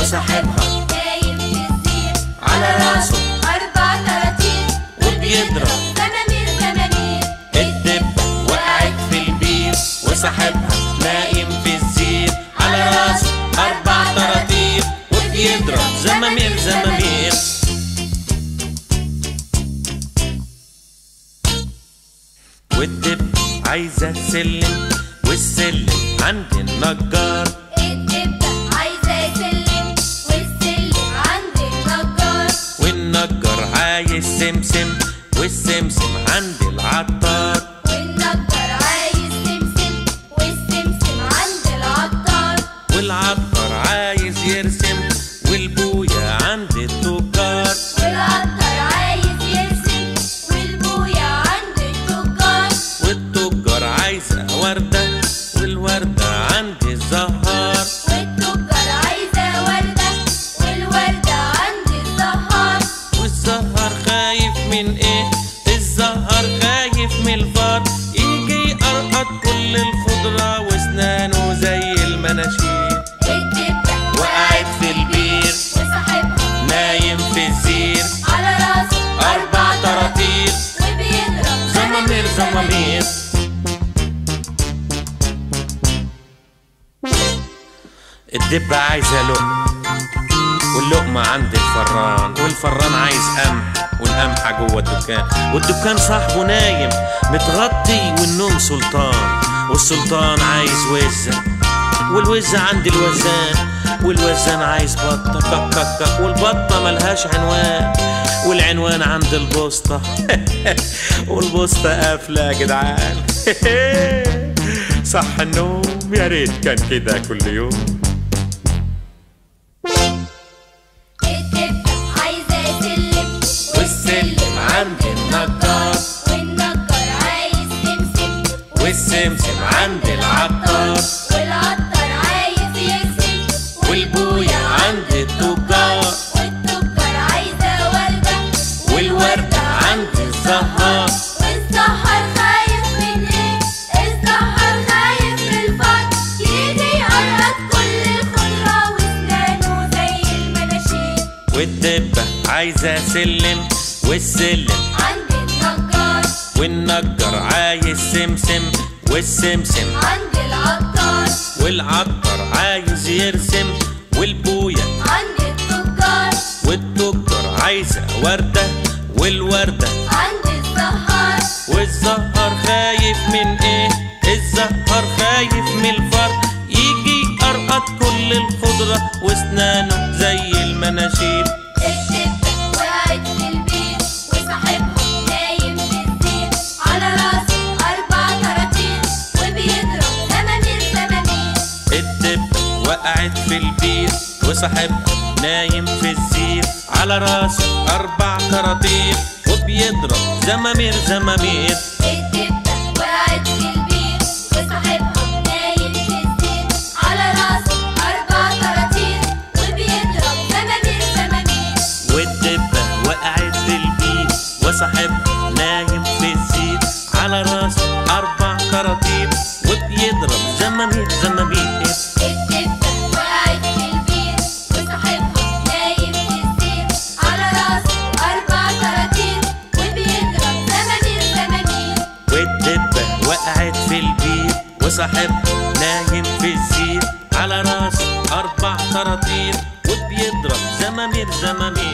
وصاحبها نايم في الزير على راسه أربع طراطير وبيضرب زمامير زمامير الدبة وقعت في البير وصاحبها نايم في الزير على راسه أربع طراطير وبيضرب زمامير زمامير والدب عايزة سلم والسلم عند النجار الدبة عايزة سلم والسلم عند النجار والنجار عايز سمسم والسمسم عند العطار والنجار عايز سمسم والسمسم عند العطار والعطار عايز يرسم والبويا عند التجار والعطار عايز يرسم والبويا عند التجار والتجار عايزة وردة والوردة عند الزهار والتجار عايزة وردة والوردة عند الزهار والزهر خايف من ايه الزهر خايف من الفار يجي يقرقط كل الخضرة واسنانه زي المناشير الدبة وقعت في البير وصاحبها نايم في الزير على راسه أربع طراطير وبيضرب زمامير زمامير الدبة عايزة لقمة واللقمة عند الفران والفران عايز قمح والقمحة جوه الدكان والدكان صاحبه نايم متغطي والنوم سلطان والسلطان عايز وزة والوزة عند الوزان والوزان عايز بطة كك كك كك والبطة ملهاش عنوان والعنوان عند البوسطة والبوسطة قافلة يا جدعان صح النوم يا ريت كان كده كل يوم الدبة عايزة سلم والسلم عند النجار والنجار عايز سمسم والسمسم عند العطار والعطار عايز يرسم والبويا عند التجار والتجار عايزة وردة والوردة عند الزهار والسحر خايف من ايه السحر خايف من الفار يجي يقرط كل الخضرة واسنانه زي المناشير والدبة عايزة سلم والسلم عند النجار والنجار عايز سمسم والسمسم عند العطار والعطار عايز يرسم والبويا عند التجار والتجار عايزة وردة والوردة عند السحر والزهر خايف من ايه الزهر خايف من الفر يجي يقرقط كل الخضرة واسنانه زي المناشير الدبة وقعت في البير وصاحبها نايم في الزير على راسه أربع طراطير وبيضرب زمامير زمامير الدبة وقعت في البير وصاحبها نايم في الزير على راسه أربع كراطير وبيضرب زمامير زمامير الدبة وقعت في البير وصاحبها نايم في الزير على راسه أربع طراطير وبيضرب زمامير زمامير والدبة وقعت في البير وصاحبها نايم في الزير على راسه أربع كراطير وبيضرب زمامير زمامير الدبة وقعت في البير وصاحبها نايم في الزير على راسه أربع طراطير وبيضرب زمامير زمامير والدبة وقعت في البير وصاحبها نايم في الزير على راسه أربع كراطير وبيضرب زمامير زمامير